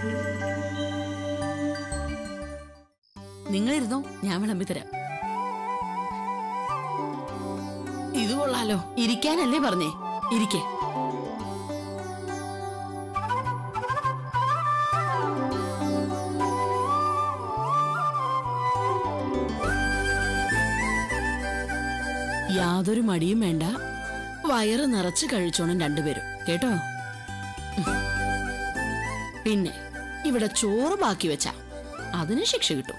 നിങ്ങളിരുന്നോ ഞാൻ വിളമ്പി തരാം ഇത് കൊള്ളാലോ ഇരിക്കാനല്ലേ പറഞ്ഞേ ഇരിക്കേ യാതൊരു മടിയും വേണ്ട വയറ് നിറച്ച് കഴിച്ചോണം രണ്ടുപേരും കേട്ടോ ഉം. പിന്നെ ഇവിടെ ചോറ് ബാക്കി വെച്ച അതിന് ശിക്ഷ കിട്ടും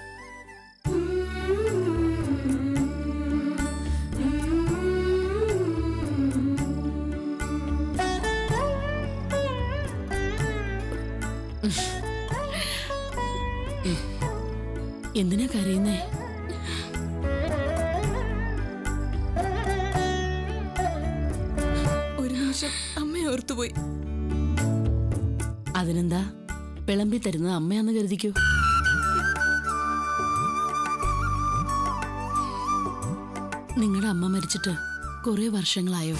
എന്തിനാ കരയുന്നേ ഒരു നിമിഷം അമ്മ ഓർത്തുപോയി അതിനെന്താ വിളമ്പി തരുന്നത് അമ്മയാന്ന് കരുതിക്കൂ നിങ്ങളുടെ അമ്മ മരിച്ചിട്ട് കുറെ വർഷങ്ങളായോ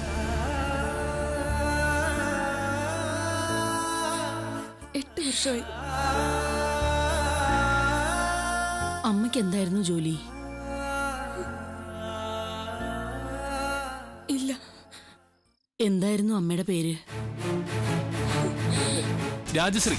എട്ട് വർഷമായി അമ്മയ്ക്ക് എന്തായിരുന്നു ജോലി ഇല്ല എന്തായിരുന്നു അമ്മയുടെ പേര് രാജശ്രീ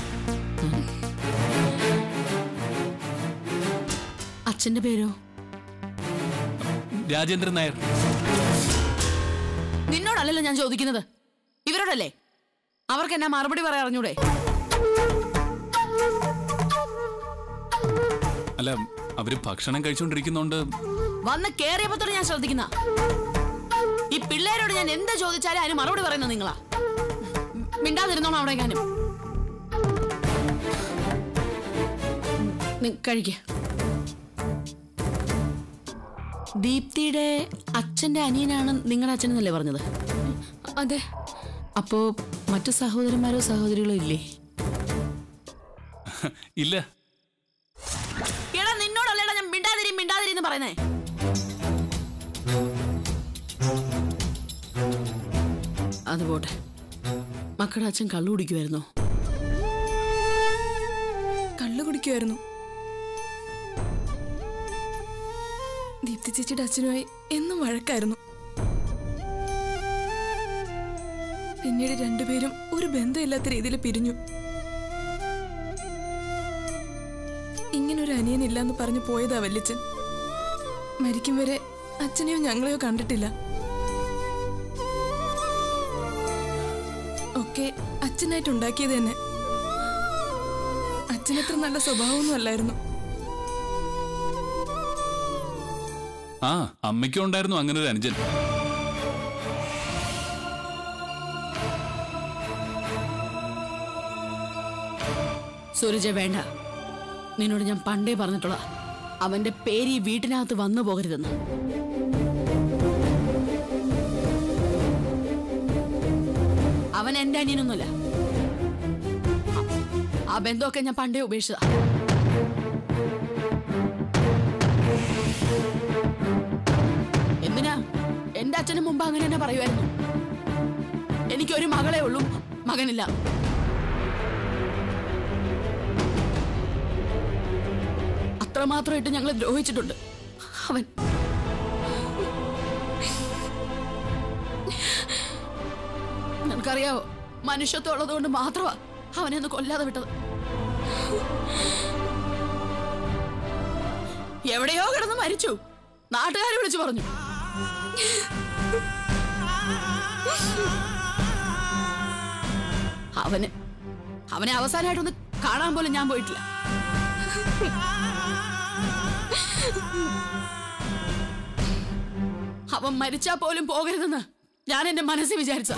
അച്ഛന്റെ പേരോ രാജേന്ദ്രൻ നായർ നിന്നോടല്ലല്ലോ ഞാൻ ചോദിക്കുന്നത് ഇവരോടല്ലേ അവർക്ക് എന്നാ മറുപടി പറയാൻ അറിഞ്ഞൂടെ അല്ല അവര് ഭക്ഷണം കഴിച്ചുകൊണ്ടിരിക്കുന്നോണ്ട് വന്ന് കേറിയപ്പോ തൊട്ട് ഞാൻ ശ്രദ്ധിക്കുന്ന ഈ പിള്ളേരോട് ഞാൻ എന്ത് ചോദിച്ചാലും അതിന് മറുപടി പറയുന്നത് നിങ്ങളാ ഉം, മിണ്ടാതിരുന്നോണം അവിടെ ഞാനും കഴിക്ക ദീപ്തിയുടെ അച്ഛന്റെ അനിയനാണ് നിങ്ങളുടെ അച്ഛനെന്നല്ലേ പറഞ്ഞത് അതെ അപ്പോ മറ്റു സഹോദരന്മാരോ സഹോദരികളോ ഇല്ലേ ഇല്ല എടാ നിന്നോടല്ലേടാ ഞാൻ മിണ്ടാതിരി മിണ്ടാതിരി എന്ന് പറയുന്നേ അത് പോട്ടെ മക്കളുടെ അച്ഛൻ കള്ളു കുടിക്കുമായിരുന്നോ കള്ളു കുടിക്കുമായിരുന്നു ദീപ്തി ചേച്ചിയുടെ അച്ഛനുമായി എന്നും വഴക്കായിരുന്നു പിന്നീട് രണ്ടുപേരും ഒരു ബന്ധമില്ലാത്ത രീതിയിൽ പിരിഞ്ഞു ഇങ്ങനൊരു അനിയനില്ല എന്ന് പറഞ്ഞു പോയതാ വല്യച്ഛൻ മരിക്കും വരെ അച്ഛനെയോ ഞങ്ങളെയോ കണ്ടിട്ടില്ല ഒക്കെ അച്ഛനായിട്ട് ഉണ്ടാക്കിയത് തന്നെ അച്ഛനത്ര നല്ല സ്വഭാവമൊന്നും അല്ലായിരുന്നു ആ അമ്മയ്ക്കും ഉണ്ടായിരുന്നു അങ്ങനെ ഒരു അനുജൻ സൂരജ വേണ്ട നിന്നോട് ഞാൻ പണ്ടേ പറഞ്ഞിട്ടുള്ള അവന്റെ പേര് ഈ വീട്ടിനകത്ത് വന്നു പോകരുതെന്ന് അവൻ എന്റെ അനിയനൊന്നുമല്ല ആ- ആ ബന്ധമൊക്കെ ഞാൻ പണ്ടേ ഉപേക്ഷിച്ചതാ എന്തിനാ എന്റെ അച്ഛന് മുമ്പ് അങ്ങനെ തന്നെ പറയുമായിരുന്നു എനിക്കൊരു മകളെ ഉള്ളൂ മകനില്ല അത്രമാത്രമായിട്ട് ഞങ്ങൾ ദ്രോഹിച്ചിട്ടുണ്ട് അവൻ നിനക്കറിയാവോ മനുഷ്യത്വം ഉള്ളതുകൊണ്ട് മാത്രമാ അവനെ ഒന്ന് കൊല്ലാതെ വിട്ടത് എവിടെയോ കിടന്ന് മരിച്ചു നാട്ടുകാരെ വിളിച്ചു പറഞ്ഞു അവന് അവനെ അവസാനമായിട്ടൊന്ന് കാണാൻ പോലും ഞാൻ പോയിട്ടില്ല അവൻ മരിച്ചാ പോലും പോകരുതെന്ന് ഞാൻ എന്റെ മനസ്സിൽ വിചാരിച്ച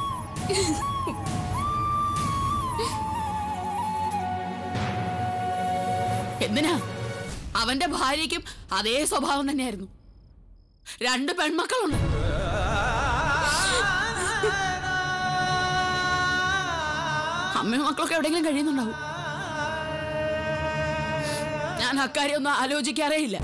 എന്തിനാ അവന്റെ ഭാര്യയ്ക്കും അതേ സ്വഭാവം തന്നെയായിരുന്നു രണ്ട് പെൺമക്കളുണ്ട് അമ്മയും മക്കളൊക്കെ എവിടെയെങ്കിലും കഴിയുന്നുണ്ടാവും ഞാൻ അക്കാര്യം ഒന്നും ആലോചിക്കാറേ ഇല്ല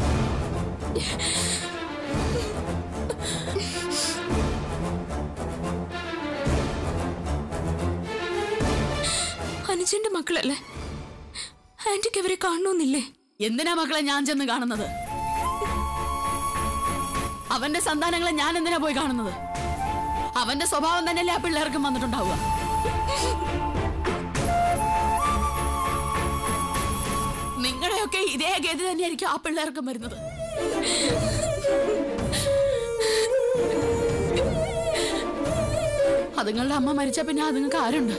അനുജന്റെ മക്കളല്ലേ ആന്റിക്ക് അവരെ കാണണമെന്നില്ലേ എന്തിനാ മക്കളെ ഞാൻ ചെന്ന് കാണുന്നത് അവന്റെ സന്താനങ്ങളെ ഞാൻ എന്തിനാ പോയി കാണുന്നത് അവന്റെ സ്വഭാവം തന്നെയല്ലേ ആ പിള്ളേർക്കും വന്നിട്ടുണ്ടാവുക നിങ്ങളുടെയൊക്കെ ഇതേ ഗതി തന്നെയായിരിക്കും ആ പിള്ളേർക്കും വരുന്നത് അതുങ്ങളുടെ അമ്മ മരിച്ച പിന്നെ അതുങ്ങൾക്ക് ആരുണ്ട്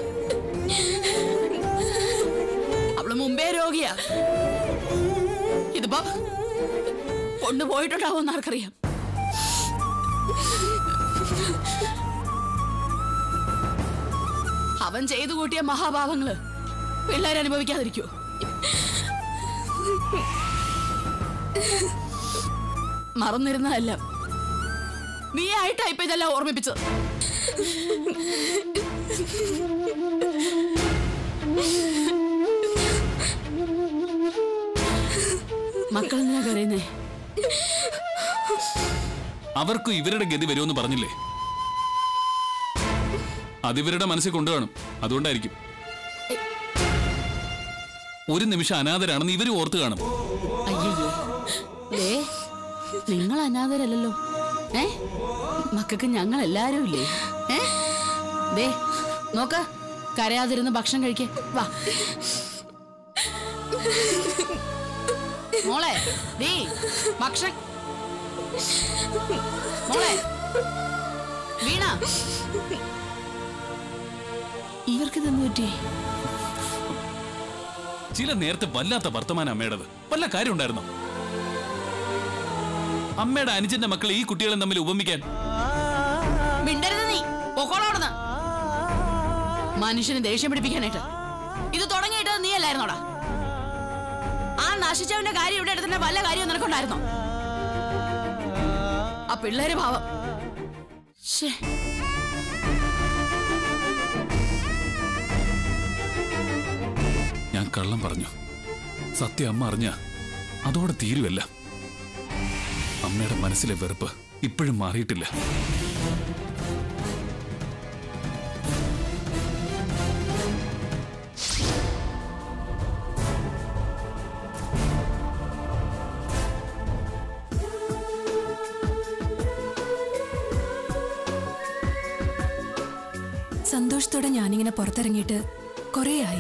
അവള് മുമ്പേ രോഗിയാ ഇതിപ്പോ കൊണ്ടുപോയിട്ടുണ്ടാവുമെന്ന് ആർക്കറിയാം അവൻ ചെയ്തു കൂട്ടിയ മഹാഭാവങ്ങള് പിള്ളേർ അനുഭവിക്കാതിരിക്കോ മറന്നിരുന്നതല്ല നീ ആയിട്ടാ ഇപ്പൊ ഇതെല്ലാം ഓർമ്മിപ്പിച്ചത് മക്കൾ എന്തിനാ കരയുന്നേ അവർക്കും ഇവരുടെ ഗതി വരുമെന്ന് പറഞ്ഞില്ലേ അതിവരുടെ മനസ്സിൽ കൊണ്ടു കാണും അതുകൊണ്ടായിരിക്കും ഒരു നിമിഷം അനാഥരാണെന്ന് ഇവരും ഓർത്ത് കാണും അയ്യോ ദേ നിങ്ങൾ അനാഥരല്ലല്ലോ ഏ മക്കൾക്ക് ഞങ്ങൾ എല്ലാരും ഇല്ലേ ഏ ദേ നോക്ക കരയാതിരുന്ന് ഭക്ഷണം കഴിക്കേ വാ മോളെ ദേ ഭക്ഷണം മോളെ വീണ ഇവർക്ക് ഇതെന്ന് പറ്റി ചില നേരത്തെ വല്ലാത്ത വർത്തമാനം അമ്മയുടേത് വല്ല കാര്യം ഉണ്ടായിരുന്നോ അമ്മയുടെ അനുജന്റെ മക്കളെ ഈ കുട്ടികളെ തമ്മിൽ ഉപമിക്കാൻ മിണ്ടരുത് നീ പൊക്കോളവിടുന്ന് മനുഷ്യന് ദേഷ്യം പിടിപ്പിക്കാനായിട്ട് ഇത് തുടങ്ങിയിട്ട് നീ അല്ലായിരുന്നോടാ ആ നശിച്ചവന്റെ കാര്യം ഇവിടെ എടുത്തിന്റെ വല്ല കാര്യവും നിനക്കുണ്ടായിരുന്നോ ആ പിള്ളേര് ഭാവം ശ്ശേ. ഞാൻ കള്ളം പറഞ്ഞു സത്യം അമ്മ അറിഞ്ഞ അതോടെ തീരുവല്ല അമ്മയുടെ മനസ്സിലെ വെറുപ്പ് ഇപ്പോഴും മാറിയിട്ടില്ല സന്തോഷത്തോടെ ഞാനിങ്ങനെ പുറത്തിറങ്ങിയിട്ട് കുറേയായി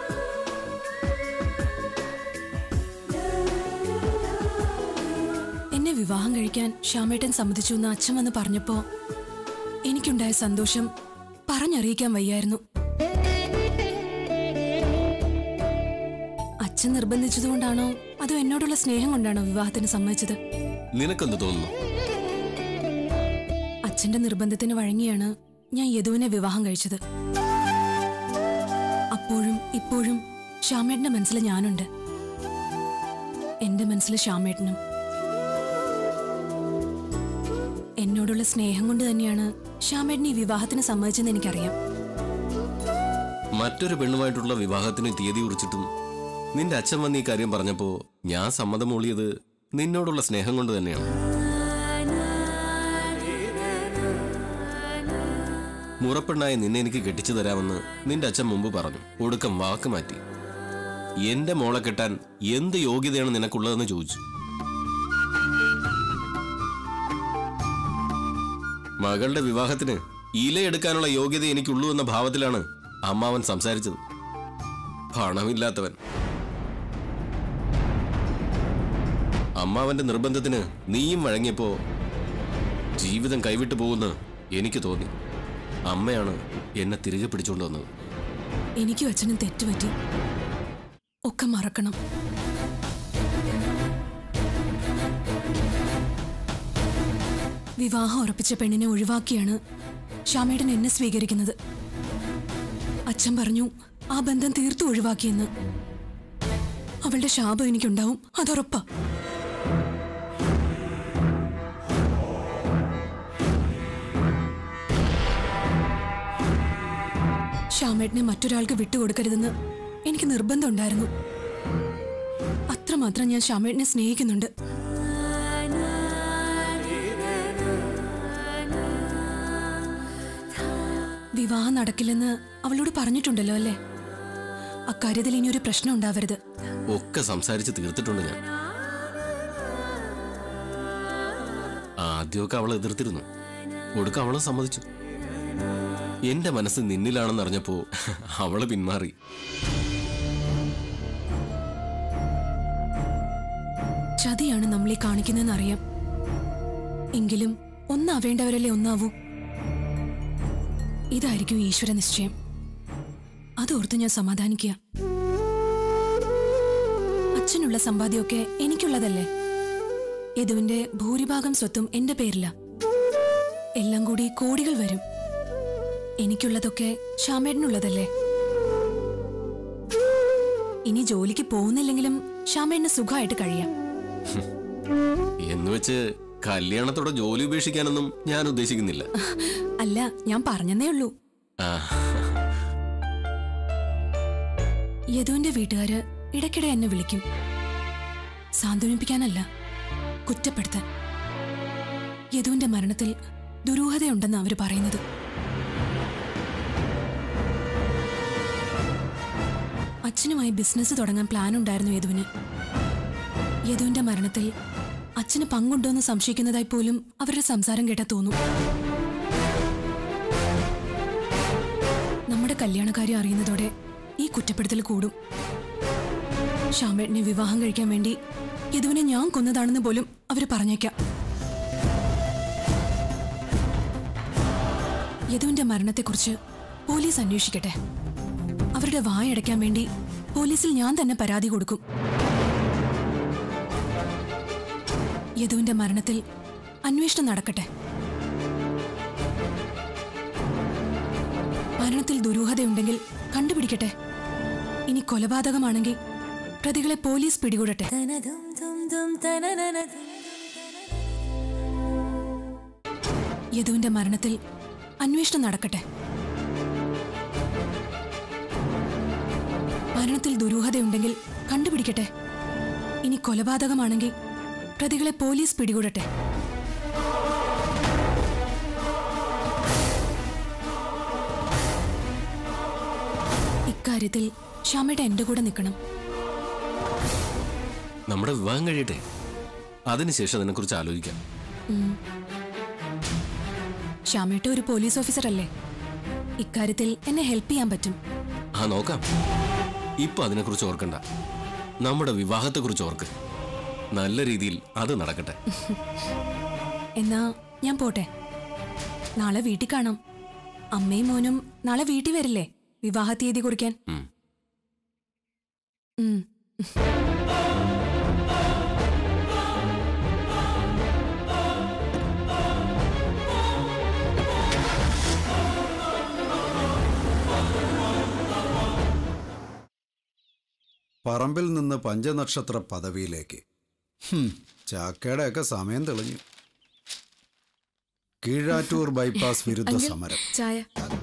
എന്നെ വിവാഹം കഴിക്കാൻ ശ്യാമേട്ടൻ സമ്മതിച്ചു എന്ന് അച്ഛൻ വന്ന് പറഞ്ഞപ്പോ എനിക്കുണ്ടായ സന്തോഷം പറഞ്ഞറിയിക്കാൻ വയ്യായിരുന്നു അച്ഛൻ നിർബന്ധിച്ചതുകൊണ്ടാണോ അതോ എന്നോടുള്ള സ്നേഹം കൊണ്ടാണോ വിവാഹത്തിന് സമ്മതിച്ചത് നിനക്കെന്ത് തോന്നുന്നു അച്ഛന്റെ നിർബന്ധത്തിന് വഴങ്ങിയാണ് ഞാൻ യദുവിനെ വിവാഹം കഴിച്ചത് അപ്പോഴും ഇപ്പോഴും ശ്യാമേട്ടന്റെ മനസ്സിൽ ഞാനുണ്ട് എന്റെ മനസ്സിൽ ശ്യാമേട്ടനും എന്നോടുള്ള സ്നേഹം കൊണ്ട് തന്നെയാണ് ശ്യാമേട്ടൻ ഈ വിവാഹത്തിന് സമ്മതിച്ചെന്ന് എനിക്കറിയാം മറ്റൊരു പെണ്ണുമായിട്ടുള്ള വിവാഹത്തിന് തീയതി കുറിച്ചിട്ടും നിന്റെ അച്ഛൻ വന്ന് ഈ കാര്യം പറഞ്ഞപ്പോ ഞാൻ സമ്മതം മൂളിയത് നിന്നോടുള്ള സ്നേഹം കൊണ്ട് തന്നെയാണ് മുറപ്പെണ്ണായി നിന്നെ എനിക്ക് കെട്ടിച്ചു തരാമെന്ന് നിന്റെ അച്ഛൻ മുമ്പ് പറഞ്ഞു ഒടുക്കം വാക്ക് മാറ്റി എന്റെ മോളെ കെട്ടാൻ എന്ത് യോഗ്യതയാണ് നിനക്കുള്ളതെന്ന് ചോദിച്ചു മകളുടെ വിവാഹത്തിന് ഇലയെടുക്കാനുള്ള യോഗ്യത എനിക്കുള്ളൂ എന്ന ഭാവത്തിലാണ് അമ്മാവൻ സംസാരിച്ചത് പണമില്ലാത്തവൻ അമ്മാവന്റെ നിർബന്ധത്തിന് നീയും വഴങ്ങിയപ്പോ ജീവിതം കൈവിട്ടു പോകുന്ന എനിക്ക് തോന്നി അമ്മയാണ് എന്നെ തിരികെ പിടിച്ചുകൊണ്ട് വന്നത് എനിക്കും അച്ഛനും തെറ്റുപറ്റി ഒക്കെ മറക്കണം വിവാഹം ഉറപ്പിച്ച പെണ്ണിനെ ഒഴിവാക്കിയാണ് ശ്യാമേട്ടൻ എന്നെ സ്വീകരിക്കുന്നത് അച്ഛൻ പറഞ്ഞു ആ ബന്ധം തീർത്തു ഒഴിവാക്കിയെന്ന് അവളുടെ ശാപം എനിക്കുണ്ടാവും അതുറപ്പാ ശ്യാമേട്ടനെ മറ്റൊരാൾക്ക് വിട്ടുകൊടുക്കരുതെന്ന് എനിക്ക് നിർബന്ധമുണ്ടായിരുന്നു അത്രമാത്രം ഞാൻ ശ്യാമേട്ടനെ സ്നേഹിക്കുന്നുണ്ട് വിവാഹം നടക്കില്ലെന്ന് അവളോട് പറഞ്ഞിട്ടുണ്ടല്ലോ അല്ലേ അക്കാര്യത്തിൽ ഇനി ഒരു പ്രശ്നം ഉണ്ടാവരുത് ഒക്കെ സംസാരിച്ച് തീർത്തിട്ടുണ്ട് ഞാൻ ആദ്യമൊക്കെ അവൾ എതിർത്തിരുന്നു ഒടുക്കം അവളെ സമ്മതിച്ചു എന്റെ മനസ്സ് നിന്നിലാണെന്ന് അറിഞ്ഞപ്പോ അവള് പിന്മാറി ചതിയാണ് നമ്മളീ കാണിക്കുന്നതെന്ന് അറിയാം എങ്കിലും ഒന്നാവേണ്ടവരല്ലേ ഒന്നാവൂ ഇതായിരിക്കും ഈശ്വര നിശ്ചയം അതോർത്ത് ഞാൻ സമാധാനിക്കുക അച്ഛനുള്ള സമ്പാദ്യമൊക്കെ എനിക്കുള്ളതല്ലേ യദുവിന്റെ ഭൂരിഭാഗം സ്വത്തും എന്റെ പേരില എല്ലാം കൂടി കോടികൾ വരും എനിക്കുള്ളതൊക്കെ ശ്യാമേട്ടനുള്ളതല്ലേ ഇനി ജോലിക്ക് പോകുന്നില്ലെങ്കിലും ശ്യാമേട്ടന് സുഖമായിട്ട് കഴിയാം എന്നുവെച്ച് കല്യാണത്തോടെ ജോലി ഉപേക്ഷിക്കാനൊന്നും ഞാൻ ഉദ്ദേശിക്കുന്നില്ല അല്ല ഞാൻ പറഞ്ഞെന്നേ ഉള്ളൂ ആ, യദുവിന്റെ വീട്ടുകാര് ഇടയ്ക്കിടെ എന്നെ വിളിക്കും സാന്ത്വനിപ്പിക്കാനല്ല കുറ്റപ്പെടുത്താൻ യദുവിന്റെ മരണത്തിൽ ദുരൂഹതയുണ്ടെന്ന് അവര് പറയുന്നത് അച്ഛനുമായി ബിസിനസ് തുടങ്ങാൻ പ്ലാൻ ഉണ്ടായിരുന്നു യദുവിന് യദുവിന്റെ മരണത്തിൽ അച്ഛന് പങ്കുണ്ടോന്ന് സംശയിക്കുന്നതായി പോലും അവരുടെ സംസാരം കേട്ടാ തോന്നും നമ്മുടെ കല്യാണക്കാര്യം അറിയുന്നതോടെ ഈ കുറ്റപ്പെടുത്തൽ കൂടും ശ്യാമേട്ടനെ വിവാഹം കഴിക്കാൻ വേണ്ടി യദുവിനെ ഞാൻ കൊന്നതാണെന്ന് പോലും അവര് പറഞ്ഞേക്കാം യദുവിന്റെ മരണത്തെക്കുറിച്ച് പോലീസ് അന്വേഷിക്കട്ടെ അവരുടെ വായടയ്ക്കാൻ വേണ്ടി പോലീസിൽ ഞാൻ തന്നെ പരാതി കൊടുക്കും യദുവിന്റെ മരണത്തിൽ അന്വേഷണം നടക്കട്ടെ മരണത്തിൽ ദുരൂഹതയുണ്ടെങ്കിൽ കണ്ടുപിടിക്കട്ടെ ഇനി കൊലപാതകമാണെങ്കിൽ പ്രതികളെ പോലീസ് പിടികൂടട്ടെ യദുവിന്റെ മരണത്തിൽ അന്വേഷണം നടക്കട്ടെ മരണത്തിൽ ദുരൂഹതയുണ്ടെങ്കിൽ കണ്ടുപിടിക്കട്ടെ ഇനി കൊലപാതകമാണെങ്കിൽ പ്രതികളെ പോലീസ് പിടികൂടട്ടെ ഇക്കാര്യത്തിൽ ശ്യാമയുടെ എന്റെ കൂടെ നിൽക്കണം നമ്മുടെ വിവാഹം കഴിയട്ടെ അതിനുശേഷം അതിനെക്കുറിച്ച് ആലോചിക്കാം ശ്യാമേട്ട ഒരു പോലീസ് ഓഫീസർ അല്ലേ ഇക്കാര്യത്തിൽ എന്നെ ഹെൽപ്പ് ചെയ്യാൻ പറ്റും ആ നോക്കാം ഇപ്പൊ അതിനെക്കുറിച്ച് ഓർക്കണ്ട നമ്മുടെ വിവാഹത്തെക്കുറിച്ച് ഓർക്ക് നല്ല രീതിയിൽ അത് നടക്കട്ടെ എന്നാ ഞാൻ പോട്ടെ നാളെ വീട്ടിൽ കാണാം അമ്മയും മോനും നാളെ വീട്ടിൽ വരില്ലേ വിവാഹ തീയതി കുറിക്കാൻ ഉം. ഉം. പറമ്പിൽ നിന്ന് പഞ്ചനക്ഷത്ര പദവിയിലേക്ക് ഹും, ചാക്കയുടെയൊക്കെ സമയം തെളിഞ്ഞു കീഴാറ്റൂർ ബൈപ്പാസ് വിരുദ്ധ സമരം ചായ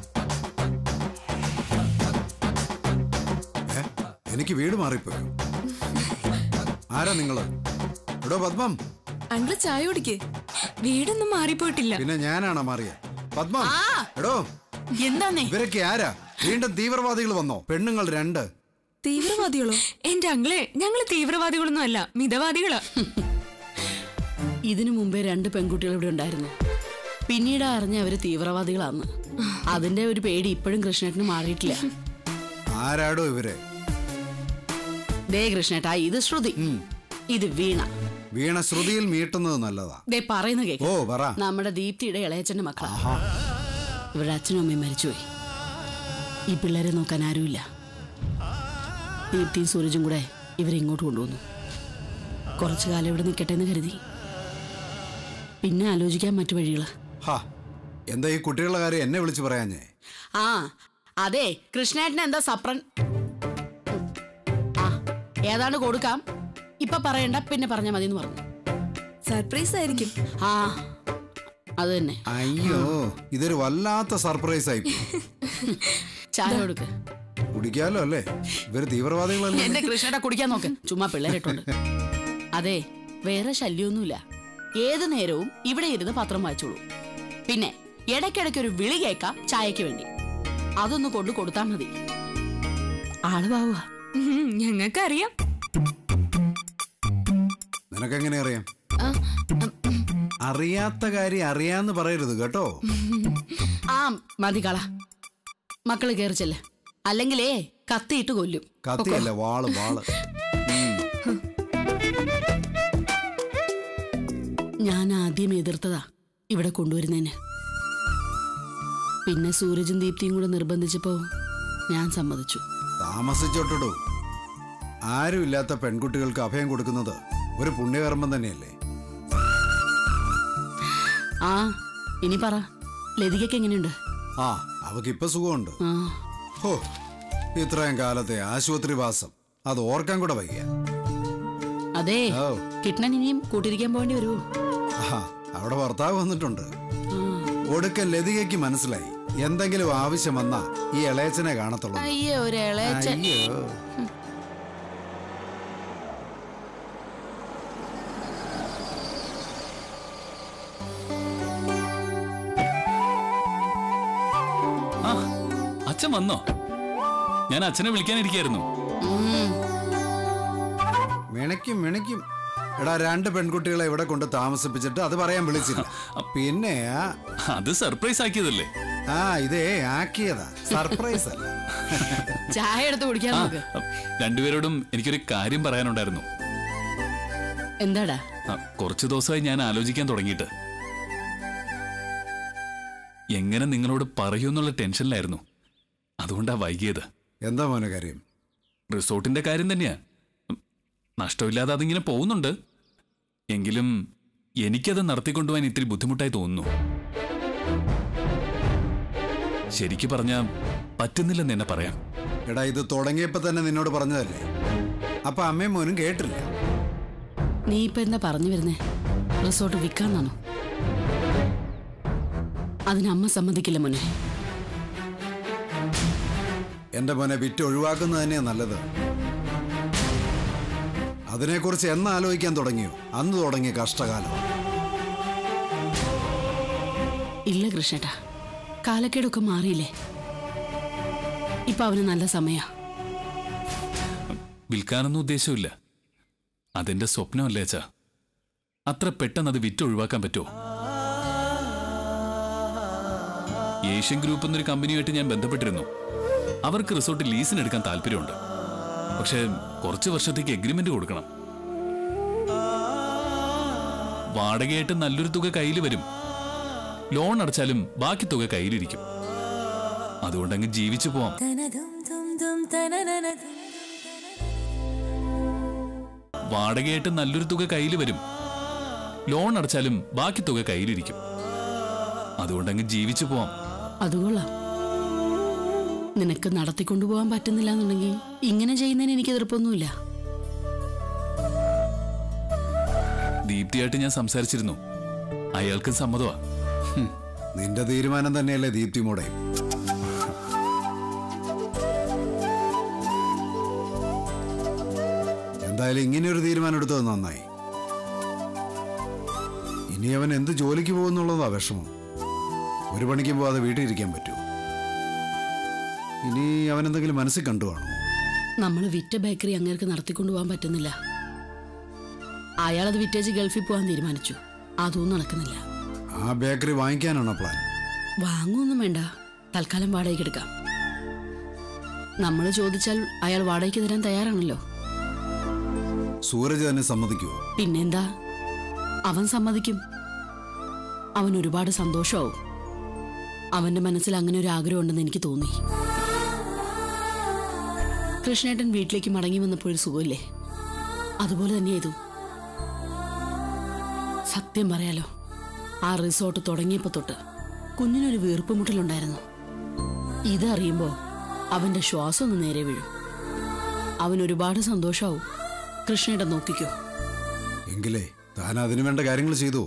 ഏ? എനിക്ക് വീട് മാറിപ്പോയോ ആരാ നിങ്ങള് എടോ പത്മം അങ്കിള് ചായ കുടിക്ക് വീടൊന്നും മാറിപ്പോയിട്ടില്ല പിന്നെ ഞാനാണോ മാറിയ പത്മം എടോ എന്താന്നേ ഇവരൊക്കെ ആരാ വീണ്ടും തീവ്രവാദികൾ വന്നോ പെണ്ണുങ്ങൾ രണ്ട് തീവ്രവാദികളോ എന്റെ അങ്കിളെ ഞങ്ങള് തീവ്രവാദികളൊന്നും അല്ല മിതവാദികളാ ഇതിനു മുമ്പേ രണ്ട് പെൺകുട്ടികൾ ഇവിടെ ഉണ്ടായിരുന്നു പിന്നീട് അറിഞ്ഞ അവര് തീവ്രവാദികളാന്ന് അതിന്റെ ഒരു പേടി ഇപ്പോഴും കൃഷ്ണേട്ടന് മാറിയിട്ടില്ല ആരാടോ ഇവര് ദേ കൃഷ്ണേട്ടാ ഇത് ശ്രുതി ഇത് വീണ വീണ ശ്രുതിയിൽ മീട്ടുന്നത് നല്ലതാ ദേ പറയുന്ന കേക്ക് ഓ പറ നമ്മുടെ ദീപ്തിയുടെ ഇളയച്ചന്റെ മക്കളാ ഇവരുടെ അച്ഛനും അമ്മയും മരിച്ചുപോയി ഈ പിള്ളേരെ നോക്കാൻ ആരുമില്ല ദീപ്തിയും സൂരജും കൂടെ ഇവരെ ഇങ്ങോട്ട് കൊണ്ടുവന്നു കുറച്ചു കാലം ഇവിടെ നിൽക്കട്ടെ എന്ന് കരുതി പിന്നെ ആലോചിക്കാൻ മറ്റു വഴികള് ഹാ എന്താ ഈ കുട്ടികളുടെ കാര്യം എന്നെ വിളിച്ചു പറയാഞ്ഞേ ആ അതെ കൃഷ്ണേട്ടന് എന്താ സപ്രൻ ആ ഏതാണ്ട് കൊടുക്കാം ഇപ്പൊ പറയണ്ട പിന്നെ പറഞ്ഞാ മതി എന്ന് പറഞ്ഞു സർപ്രൈസ് ആയിരിക്കും ആ അത് തന്നെ അയ്യോ ഇതൊരു വല്ലാത്ത സർപ്രൈസ് ആയി പോയി. ചായ കൊടുക്ക് കുടിക്കാലോ അല്ലേ ഇവര് തീവ്രവാദികളല്ലേ എന്റെ കൃഷ്ണേട്ട കുടിക്കാൻ നോക്ക് ചുമ്മാ പിള്ളേരിട്ടുണ്ട് അതെ വേറെ ശല്യമൊന്നുമില്ല ഏത് നേരവും ഇവിടെ ഇരുന്ന് പത്രം വായിച്ചോളൂ പിന്നെ ഇടയ്ക്കിടയ്ക്ക് ഒരു വിളി കേൾക്കാം ചായക്ക് വേണ്ടി അതൊന്ന് കൊണ്ടു കൊടുത്താൽ മതി ആള് പാവുക ഞങ്ങൾക്കറിയാം നിനക്കെങ്ങനെ അറിയാം അറിയാത്ത കാര്യം അറിയാന്ന് പറയരുത് കേട്ടോ ആ മതി കള മക്കള് കയറി ചെല്ല് അല്ലെങ്കിലേ കത്തിയിട്ട് കൊല്ലും കത്തിയല്ല വാള് വാള് ഉം. ഞാൻ ആദ്യം എതിർത്തതാ ഇവിടെ കൊണ്ടുവരുന്നതിന് പിന്നെ സൂരജും ദീപ്തിയും കൂടെ നിർബന്ധിച്ചപ്പോ ഞാൻ സമ്മതിച്ചു താമസിച്ചോട്ടോ ആരുമില്ലാത്ത പെൺകുട്ടികൾക്ക് അഭയം കൊടുക്കുന്നത് ഒരു പുണ്യകർമ്മം തന്നെയല്ലേ ആ ഇനി പറ ലതികയ്ക്ക് എങ്ങനെയുണ്ട് ആ അവക്കിപ്പൊ സുഖമുണ്ട് ആ ഹോ ഇത്രയും കാലത്തെ ആശുപത്രി വാസം അത് ഓർക്കാൻ കൂടെ വയ്യ അതെ ഓ കിട്ടണൻ ഇനിയും കൂട്ടിരിക്കാൻ പോകേണ്ടി വരുമോ ആ അവിടെ ഭർത്താവ് വന്നിട്ടുണ്ട് ഒടുക്കൻ ലതികയ്ക്ക് മനസ്സിലായി എന്തെങ്കിലും ആവശ്യം വന്നാ ഈ ഇളയച്ചനെ കാണത്തുള്ളൂ അയ്യോ ഒരു ഇളയച്ചൻ അയ്യോ ആ അച്ഛൻ വന്നോ ഞാൻ അച്ഛനെ വിളിക്കാനിരിക്കായിരുന്നു ഉം. മിണയ്ക്കും മിണയ്ക്കും എടാ രണ്ട് പെൺകുട്ടികളെ ഇവിടെ കൊണ്ട് താമസിപ്പിച്ചിട്ട് അത് പറയാൻ വിളിച്ചില്ല പിന്നെ ആ- അത് സർപ്രൈസ് ആക്കിയതല്ലേ ആ ഇതേ ആക്കിയതാ സർപ്രൈസ് അല്ല ചായ എടുത്ത് കുടിക്കാൻ നോക്ക് രണ്ടുപേരോടും എനിക്കൊരു കാര്യം പറയാനുണ്ടായിരുന്നു എന്താടാ ആ, കുറച്ചു ദിവസമായി ഞാൻ ആലോചിക്കാൻ തുടങ്ങിയിട്ട് എങ്ങനെ നിങ്ങളോട് പറയൂന്നുള്ള ടെൻഷനിലായിരുന്നു അതുകൊണ്ടാ വൈകിയത് എന്താ മോനെ കാര്യം റിസോർട്ടിന്റെ കാര്യം തന്നെയാ ഉം, നഷ്ടമില്ലാതെ അതിങ്ങനെ പോകുന്നുണ്ട് എങ്കിലും എനിക്കത് നടത്തിക്കൊണ്ടുപോകാൻ ഇത്തിരി ബുദ്ധിമുട്ടായി തോന്നുന്നു ശരിക്കു പറഞ്ഞാ പറ്റുന്നില്ലെന്ന് എന്നെ പറയാം എടാ ഇത് തുടങ്ങിയപ്പോ തന്നെ നിന്നോട് പറഞ്ഞതല്ലേ അപ്പൊ അമ്മയും മോനും കേട്ടില്ല നീ ഇപ്പൊ എന്താ പറഞ്ഞു വരുന്നേ റിസോർട്ട് വിൽക്കാന്നാണോ അതിന് അമ്മ സമ്മതിക്കില്ല മോനെ എന്റെ മോനെ വിറ്റ് ഒഴിവാക്കുന്നത് തന്നെയാ നല്ലത് അതിനെക്കുറിച്ച് എന്ന് ആലോചിക്കാൻ തുടങ്ങിയോ അന്ന് തുടങ്ങിയ കഷ്ടകാലം ഇല്ല കൃഷ്ണേട്ടാ കാലക്കേടൊക്കെ മാറിയില്ലേ ഇപ്പൊ അവന് നല്ല സമയാ വിൽക്കാനൊന്നും ഉദ്ദേശമില്ല അതെന്റെ സ്വപ്നമല്ലേ അച്ഛാ അത്ര പെട്ടെന്ന് അത് വിറ്റ് ഒഴിവാക്കാൻ പറ്റുമോ ഏഷ്യൻ ഗ്രൂപ്പ് എന്നൊരു കമ്പനിയുമായിട്ട് ഞാൻ ബന്ധപ്പെട്ടിരുന്നു അവർക്ക് റിസോർട്ട് ലീസിന് എടുക്കാൻ താല്പര്യമുണ്ട് പക്ഷേ കുറച്ച് വർഷത്തേക്ക് എഗ്രിമെന്റ് കൊടുക്കണം വാടകയായിട്ട് നല്ലൊരു തുക കയ്യിൽ വരും ലോൺ അടച്ചാലും ബാക്കി തുക കയ്യിലിരിക്കും അതുകൊണ്ടങ്ങ് ജീവിച്ചു പോവാം വാടകയായിട്ട് നല്ലൊരു തുക കയ്യിൽ വരും ലോൺ അടച്ചാലും ബാക്കി തുക കയ്യിലിരിക്കും അതുകൊണ്ടങ്ങ് ജീവിച്ചു പോവാം അതുകൊള്ളാം നിനക്ക് നടത്തിക്കൊണ്ടുപോകാൻ പറ്റുന്നില്ല എന്നുണ്ടെങ്കിൽ ഇങ്ങനെ ചെയ്യുന്നതിന് എനിക്ക് എതിർപ്പൊന്നുമില്ല ദീപ്തിയായിട്ട് ഞാൻ സംസാരിച്ചിരുന്നു അയാൾക്കും സമ്മതമാ ഹും, നിന്റെ തീരുമാനം തന്നെയല്ലേ ദീപ്തി മോടെ എന്തായാലും ഇങ്ങനെയൊരു തീരുമാനം എടുത്തത് നന്നായി ഇനി അവൻ എന്ത് ജോലിക്ക് പോകുന്നുള്ളതാ വിഷമം ഒരു പണിക്കും പോവാതെ വീട്ടിൽ ഇരിക്കാൻ പറ്റൂ ഇനി അവൻ എന്തെങ്കിലും മനസ്സിൽ കണ്ടു കാണുമോ നമ്മൾ വിറ്റ ബേക്കറി അങ്ങേർക്ക് നടത്തിക്കൊണ്ടുപോകാൻ പറ്റുന്നില്ല അയാളത് വിറ്റേച്ച് ഗൾഫിൽ പോകാൻ തീരുമാനിച്ചു അതൊന്നും നടക്കുന്നില്ല ആ ബേക്കറി വാങ്ങിക്കാനാണോ പ്ലാൻ വാങ്ങുമൊന്നും വേണ്ട തൽക്കാലം വാടകയ്ക്ക് എടുക്കാം നമ്മൾ ചോദിച്ചാൽ അയാൾ വാടകയ്ക്ക് തരാൻ തയ്യാറാണല്ലോ സൂരജ് തന്നെ സമ്മതിക്കുമോ പിന്നെന്താ അവൻ സമ്മതിക്കും അവൻ ഒരുപാട് സന്തോഷമാവും അവന്റെ മനസ്സിൽ അങ്ങനെ ഒരു ആഗ്രഹം ഉണ്ടെന്ന് എനിക്ക് തോന്നി കൃഷ്ണേട്ടൻ വീട്ടിലേക്ക് മടങ്ങി വന്നപ്പോഴൊരു സുഖമില്ലേ അതുപോലെ തന്നെ ചെയ്തു സത്യം പറയാലോ ആ റിസോർട്ട് തുടങ്ങിയപ്പോ തൊട്ട് കുഞ്ഞിനൊരു വീർപ്പുമുട്ടലുണ്ടായിരുന്നു ഇതറിയുമ്പോ അവന്റെ ശ്വാസം ഒന്ന് നേരെ വീഴും അവൻ ഒരുപാട് സന്തോഷാവും കൃഷ്ണേട്ടൻ നോക്കിക്കോ എങ്കിലേ താൻ അതിനു വേണ്ട കാര്യങ്ങൾ ചെയ്തു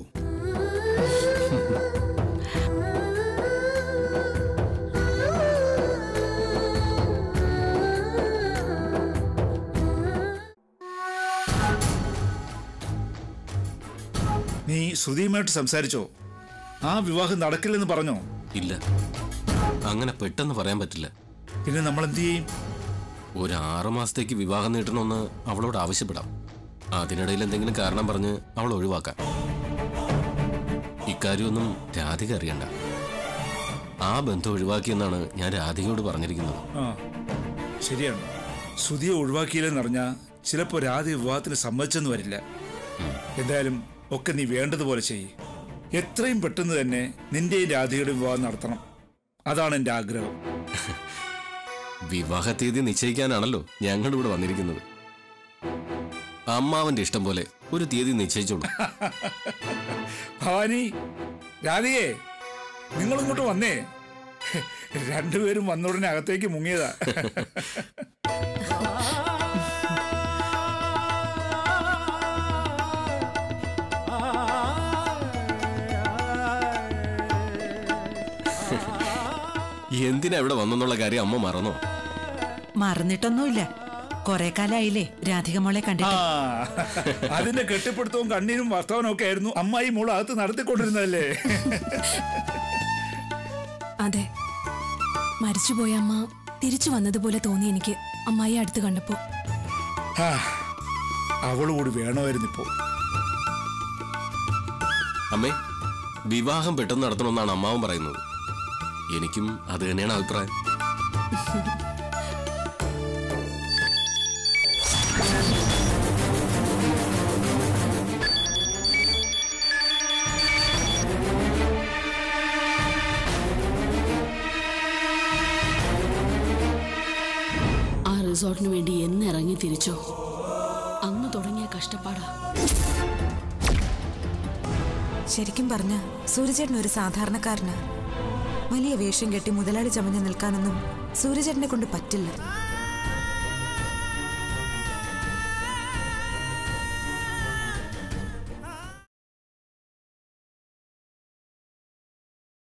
നീ ശ്രുതിയുമായിട്ട് സംസാരിച്ചോ ആ വിവാഹം നടക്കില്ലെന്ന് പറഞ്ഞോ ഇല്ല അങ്ങനെ പെട്ടെന്ന് പറയാൻ പറ്റില്ല പിന്നെ നമ്മൾ എന്ത് ചെയ്യും ഒരു ആറു മാസത്തേക്ക് വിവാഹം നീട്ടണമെന്ന് അവളോട് ആവശ്യപ്പെടാം അതിനിടയിൽ എന്തെങ്കിലും കാരണം പറഞ്ഞ് അവൾ ഒഴിവാക്കാം ഇക്കാര്യമൊന്നും രാധിക അറിയണ്ട ആ ബന്ധം ഒഴിവാക്കിയെന്നാണ് ഞാൻ രാധികയോട് പറഞ്ഞിരിക്കുന്നത് ആ ശരിയാണ് ശ്രുതിയെ ഒഴിവാക്കിയില്ലെന്നറിഞ്ഞാൽ ചിലപ്പോൾ രാധ വിവാഹത്തിന് സമ്മതിച്ചെന്ന് വരില്ല എന്തായാലും ഒക്കെ നീ വേണ്ടതുപോലെ ചെയ്യ് എത്രയും പെട്ടെന്ന് തന്നെ നിന്റെയും രാധയുടെയും വിവാഹം നടത്തണം അതാണ് എൻ്റെ ആഗ്രഹം വിവാഹ തീയതി നിശ്ചയിക്കാനാണല്ലോ ഞങ്ങൾ ഇവിടെ വന്നിരിക്കുന്നത് അമ്മാവന്റെ ഇഷ്ടം പോലെ ഒരു തീയതി നിശ്ചയിച്ചോളൂ ഭവാനി രാധികേ നിങ്ങൾ ഇങ്ങോട്ട് വന്നേ രണ്ടുപേരും വന്ന ഉടനെ അകത്തേക്ക് മുങ്ങിയതാ എന്തിനാ ഇവിടെ വന്നെന്നുള്ള കാര്യം അമ്മ മറന്നോ മറന്നിട്ടൊന്നുമില്ല കൊറേ കാലായില്ലേ രാധിക മോളെ ആ കണ്ടിട്ട് അതിന്റെ കെട്ടിപ്പിടുത്തവും കണ്ണീരും വർത്തവനും ഒക്കെ ആയിരുന്നു അമ്മായി മോള് അകത്ത് നടത്തിക്കൊണ്ടിരുന്നതല്ലേ അതെ മരിച്ചുപോയ അമ്മ തിരിച്ചു വന്നതുപോലെ തോന്നി എനിക്ക് അമ്മായി അടുത്ത് കണ്ടപ്പോ ആ, അവള് കൂടി വേണമായിരുന്നു ഇപ്പോ അമ്മേ വിവാഹം പെട്ടെന്ന് നടത്തണമെന്നാണ് അമ്മാവൻ പറയുന്നത് എനിക്കും അത് തന്നെയാണ് അഭിപ്രായം ആ റിസോർട്ടിന് വേണ്ടി എന്നിറങ്ങി തിരിച്ചോ അന്ന് തുടങ്ങിയ കഷ്ടപ്പാടാ ശരിക്കും പറഞ്ഞ സൂര്യചേട്ടൻ ഒരു സാധാരണക്കാരനാ വലിയ വേഷം കെട്ടി മുതലാളി ചമഞ്ഞു നിൽക്കാനൊന്നും സൂര്യചേട്ടനെ കൊണ്ട് പറ്റില്ല